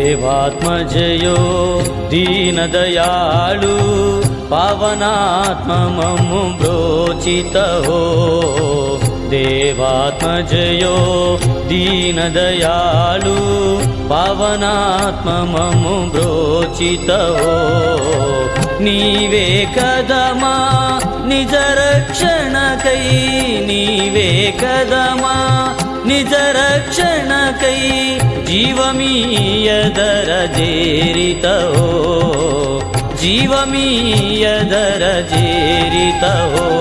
దేవాత్మజయో దీనదయాళు పవనాత్మమము బ్రోచిత హో దేవాత్మజయో దీనదయాళు పవనాత్మమము బ్రోచిత హో నీవే కదమా నిజ రక్షణకై నీవే కదమా నిజ రక్షణకై జీవమీయదర జేరితో జీవమీయదర జేరితో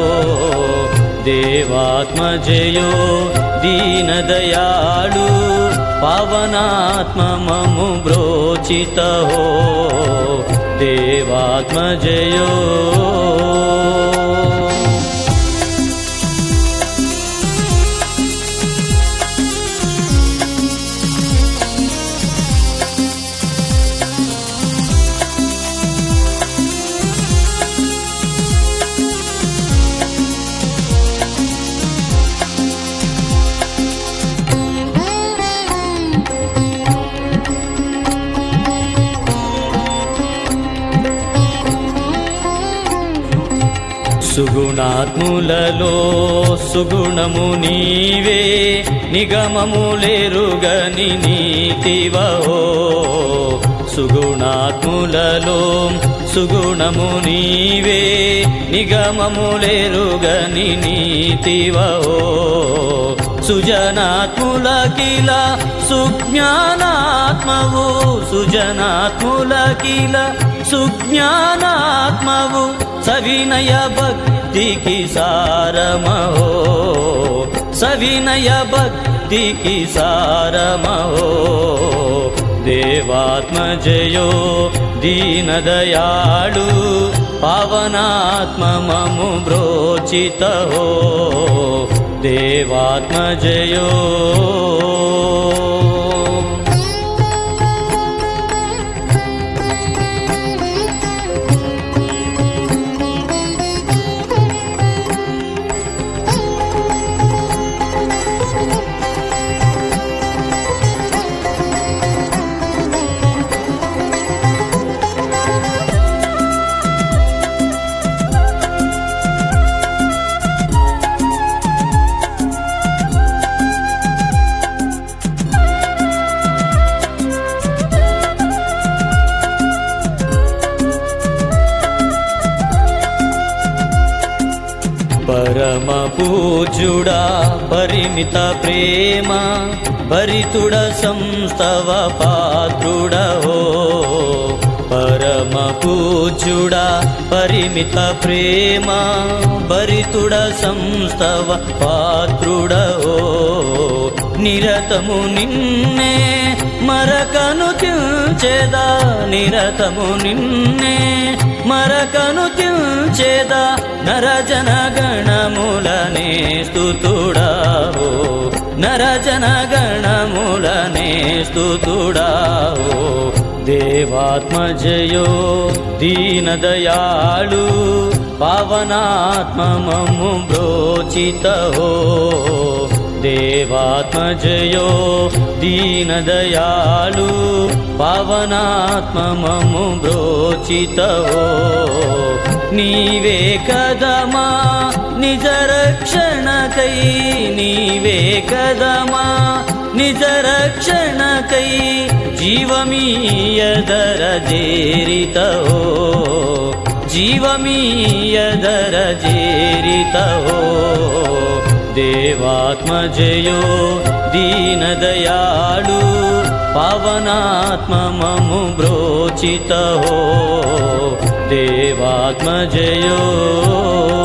దేవాత్మజయో దీనదయాళు పవనాత్మమము బ్రోచిత దేవాత్మజయో సుగుణాత్ములలో సుగుణము నీవే నిగమములెరుగని నీతివహో సుగుణాత్ములలో సుగుణము నీవే నిగమములెరుగని నీతివహో సుజనాత్ముల కిల సుజ్ఞానాత్మవు సుజనాత్ముల కిల సుజ్ఞానాత్మవు సవినయ భక్తికి సారమహో సవినయ భక్తికి సారమహో దేవాత్మజయో దీనదయాళు పవనాత్మమము బ్రోచిత హో దేవాత్మజయో పరమ పూజ్యుడా పరిమిత ప్రేమ భరితుడ సంస్తవ పాత్రుడహో పరమ పూజ్యుడా పరిమిత ప్రేమ భరితుడ సంస్తవ పాత్రుడహో నిరతము నిన్నే మరకను తిల్చేదా నిరతము నిన్నే మరకను తిల్చేదా నరజన గణములనే స్తుతుడావో నరజన గణములనే స్తుతుడావో దేవాత్మజయో దీనదయాళు పవనాత్మమము బ్రోచిత హో దేవాత్మజయో దీనదయాళు పవనాత్మమము బ్రోచిత హో నీవే కదమా నిజ రక్షణకై నీవే కదమా నిజ రక్షణకై జీవమీయదర జేరితో జీవమీయదర జేరితో దేవాత్మజయో దీనదయాళు పవనాత్మమము బ్రోచిత హో దేవాత్మజయో